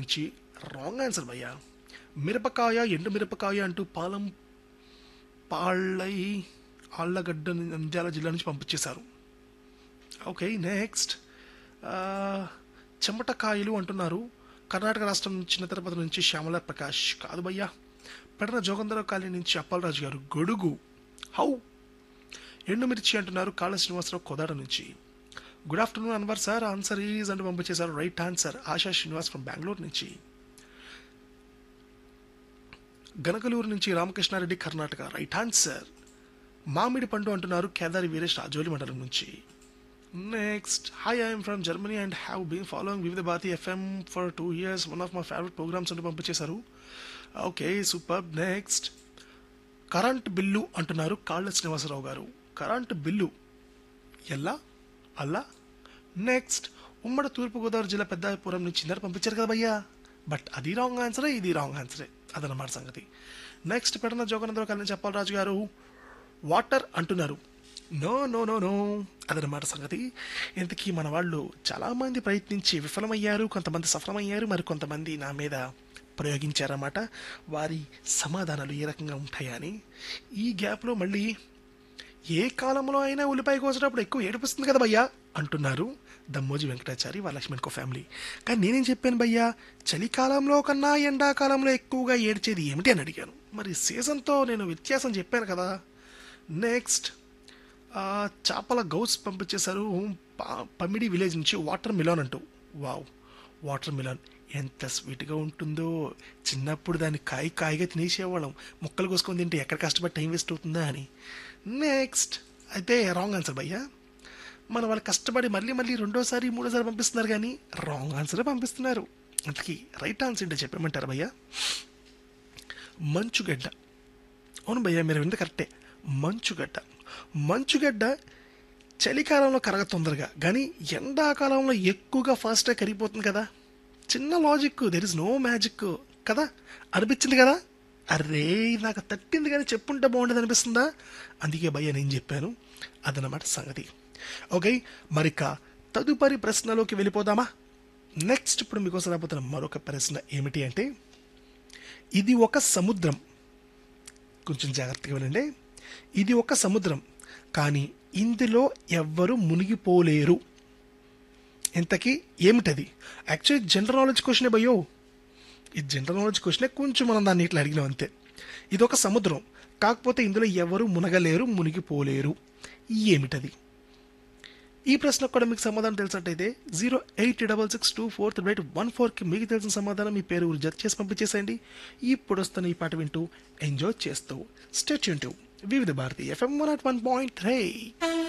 నుంచి wrong answer భయ్యా మిరపకాయ ఎండు మిరపకాయ అంటూ పాలం పాళ్ళై ఆళ్ళగడ్డ నంద్యాల జిల్లా నుంచి పంపించేశారు ఓకే నెక్స్ట్ చెమటకాయలు అంటున్నారు కర్ణాటక రాష్ట్రం చిన్న తిరుపతి నుంచి శ్యామల ప్రకాష్ కాదు భయ్యా పెడన జోగంధరావు కాలనీ నుంచి అప్పలరాజు గారు గొడుగు హౌ ఎండుమిర్చి అంటున్నారు కాళ శ్రీనివాసరావు కోదాడ నుంచి good afternoon Anwar sir answer is అంటూ పంపించేశారు right answer Asha Srinivas from Bengaluru నుంచి గనకలూరు నుంచి రామకృష్ణారెడ్డి కర్ణాటక రైట్ ఆన్సర్ మామిడి పండు అంటున్నారు కేదారి వీరేష్ రాజోలి మండలం నుంచి next hi I'm from Germany and have been following Vividh Bharati FM for two years one of my favourite programmes అంటూ పంపించేశారు okay super next current bill అంటున్నారు కాళ్ళ శ్రీనివాసరావు గారు కరెంట్ బిల్లు ఎలా అలా నెక్స్ట్ ఉమ్మడి తూర్పుగోదావరి జిల్లా పెద్దాపురం నుంచి ఇందరు పంపించారు కదా భయ్యా బట్ అది రాంగ్ ఆన్సరే ఇది రాంగ్ ఆన్సరే అదనమాట సంగతి నెక్స్ట్ పెడన జోగనందరూ కలిసి చెప్పాలి రాజు గారు వాటర్ అంటున్నారు నో నో నో నో అదనమాట సంగతి ఇంతకీ మన వాళ్ళు చాలామంది ప్రయత్నించి విఫలమయ్యారు కొంతమంది సఫలమయ్యారు మరి కొంతమంది నా మీద ప్రయోగించారన్నమాట వారి సమాధానాలు ఏ రకంగా ఉంటాయని ఈ గ్యాప్లో మళ్ళీ ఏ కాలంలో అయినా ఉల్లిపాయ కోసేటప్పుడు ఎక్కువ ఏడిపిస్తుంది కదా భయ్యా అంటున్నారు దమ్మోజి వెంకటాచారి వాళ్ళ లక్ష్మణ్ కో ఫ్యామిలీ కానీ నేనేం చెప్పాను భయ్యా చలికాలంలో కన్నా ఎండాకాలంలో ఎక్కువగా ఏడ్చేది ఏమిటి అని అడిగాను మరి సీజన్తో నేను వ్యత్యాసం చెప్పాను కదా నెక్స్ట్ చేపల గౌస్ పంపించేశారు ప- పమిడి విలేజ్ నుంచి వాటర్ మిలాన్ అంటూ వావ్ వాటర్ మిలాన్ ఎంత స్వీట్గా ఉంటుందో చిన్నప్పుడు దాన్ని కాయ కాయగా తినేసేవాళ్ళం ముక్కలు కోసుకొని తింటే ఎక్కడ కష్టపడి టైం వేస్ట్ అవుతుందా అని నెక్స్ట్ అయితే రాంగ్ ఆన్సర్ భయ్యా మన వాళ్ళు కష్టపడి మళ్ళీ మళ్ళీ రెండోసారి మూడోసారి పంపిస్తున్నారు కానీ రాంగ్ ఆన్సరే పంపిస్తున్నారు అంతకీ రైట్ ఆన్సర్ ఏంటో చెప్పమంటారా భయ్యా మంచుగడ్డ అవును భయ్యా మీరు విన్నది కరెక్టే మంచుగడ్డ మంచుగడ్డ చలికాలంలో కరగ తొందరగా కానీ ఎండాకాలంలో ఎక్కువగా ఫాస్ట్గా కరిగిపోతుంది కదా చిన్న logic there is no magic కదా అనిపించింది కదా అరే నాకు తట్టింది కానీ చెప్పుంటే బాగుండేది అనిపిస్తుందా అందుకే భయ్య నేను చెప్పాను అదనమాట సంగతి ఓకే మరిక తదుపరి ప్రశ్నలోకి వెళ్ళిపోదామా నెక్స్ట్ ఇప్పుడు మీకోసం రాబోతున్న మరొక ప్రశ్న ఏమిటి అంటే ఇది ఒక సముద్రం కొంచెం జాగ్రత్తగా వినండి ఇది ఒక సముద్రం కానీ ఇందులో ఎవ్వరు మునిగిపోలేరు ఇంతకీ ఏమిటది యాక్చువల్లీ జనరల్ నాలెడ్జ్ క్వశ్చనే భయ్యో ఇది జనరల్ నాలెడ్జ్ క్వశ్చనే కొంచెం మనం దాన్ని ఇట్లా అడిగినాం అంతే ఇది ఒక సముద్రం కాకపోతే ఇందులో ఎవరు మునగలేరు మునిగిపోలేరు ఏమిటది ఈ ప్రశ్నకు కూడా మీకు సమాధానం తెలిసినట్టయితే zero eight double six two four three eight one ఫోర్కి మీకు తెలిసిన సమాధానం మీ పేరు ఊరు జత చేసి పంపించేసేయండి ఇప్పుడు వస్తున్న ఈ పాట వింటూ ఎంజాయ్ చేస్తూ state to Vividh Bharati FM one nought one point three